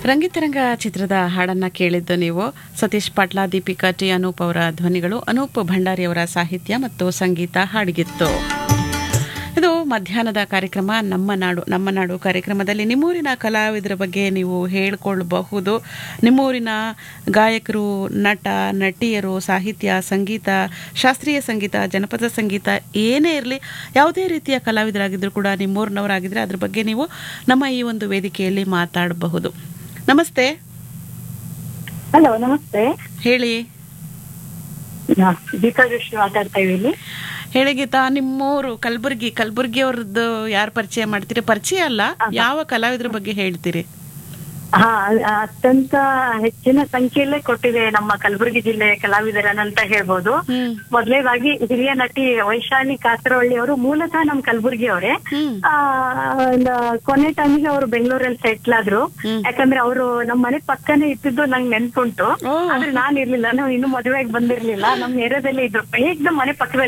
ರಂಗಿತರಂಗ ಚಿತ್ರದ ಹಾಡನ್ನ ಕೇಳಿದ್ದು ನೀವು ಸತೀಶ್ ಪಾಟ್ಲಾ ದೀಪಿಕಾ ಟಿ ಅನೂಪ್ ಅವರ ಧ್ವನಿಗಳು ಅನೂಪ್ ಭಂಡಾರಿ ಅವರ ಸಾಹಿತ್ಯ ಮತ್ತು ಸಂಗೀತ ಹಾಡಿಗಿತ್ತು ಇದು ಮಧ್ಯಾಹ್ನದ ಕಾರ್ಯಕ್ರಮ ನಮ್ಮ ನಾಡು ನಮ್ಮ ನಾಡು ಕಾರ್ಯಕ್ರಮದಲ್ಲಿ ನಿಮ್ಮೂರಿನ ಕಲಾವಿದರ ಬಗ್ಗೆ ನೀವು ಹೇಳ್ಕೊಳ್ಬಹುದು ನಿಮ್ಮೂರಿನ ಗಾಯಕರು ನಟ ನಟಿಯರು ಸಾಹಿತ್ಯ ಸಂಗೀತ ಶಾಸ್ತ್ರೀಯ ಸಂಗೀತ ಜನಪದ ಸಂಗೀತ ಏನೇ ಇರಲಿ ಯಾವುದೇ ರೀತಿಯ ಕಲಾವಿದರಾಗಿದ್ದರೂ ಕೂಡ ನಿಮ್ಮೂರಿನವರಾಗಿದ್ದರೆ ಅದ್ರ ಬಗ್ಗೆ ನೀವು ನಮ್ಮ ಈ ಒಂದು ವೇದಿಕೆಯಲ್ಲಿ ಮಾತಾಡಬಹುದು ನಮಸ್ತೆ ಹಲೋ ನಮಸ್ತೆ ಹೇಳಿ ನಾ ಗೀತಾ ಜೋಶಿ ಮಾತಾಡ್ತಾ ಇದ್ದೀನಿ ಹೇಳಿ ಗೀತಾ ನಿಮ್ಮೂರು ಕಲಬುರ್ಗಿ ಕಲಬುರ್ಗಿ ಅವ್ರದ್ದು ಯಾರು ಪರಿಚಯ ಮಾಡ್ತೀರಿ ಪರಿಚಯ ಅಲ್ಲ ಯಾವ ಕಲಾವಿದ್ರ ಬಗ್ಗೆ ಹೇಳ್ತೀರಿ ಹಾ ಅ- ಅತ್ಯಂತ ಹೆಚ್ಚಿನ ಸಂಖ್ಯೆಯಲ್ಲೇ ಕೊಟ್ಟಿದೆ ನಮ್ಮ ಕಲಬುರಗಿ ಜಿಲ್ಲೆ ಕಲಾವಿದರನ್ನಂತ ಹೇಳ್ಬೋದು ಹ್ಮ್ ಮೊದಲನೇದಾಗಿ ಹಿರಿಯ ನಟಿ ವೈಶಾಲಿ ಕಾಸರವಳ್ಳಿ ಅವರು ಮೂಲತಃ ನಮ್ ಕಲಬುರಗಿ ಅವರೇ ಹ್ಮ್ ಆ, ಒಂದ್ ಕೊನೆ ಟೈಮಿಗೆ ಅವರು ಬೆಂಗಳೂರಲ್ಲಿ ಸೆಟ್ಲ್ ಆದ್ರು ಹ್ಮ್. ಯಾಕಂದ್ರೆ ಅವರು ನಮ್ಮ ಮನೆ ಪಕ್ಕನೇ ಇಟ್ಟಿದ್ದು ನಂಗೆ ನೆನ್ಪುಂಟು ಓ. ಆದ್ರೆ ನಾನ್ ಇರ್ಲಿಲ್ಲ ನಾವು ಇನ್ನು ಮದುವೆಗೆ ಬಂದಿರ್ಲಿಲ್ಲ ನಮ್ ಏರಿಯಾದಲ್ಲೇ ಇದ್ರು ಏಕ್ದಮ್ ಮನೆ ಪಕ್ಕದಲ್ಲಿ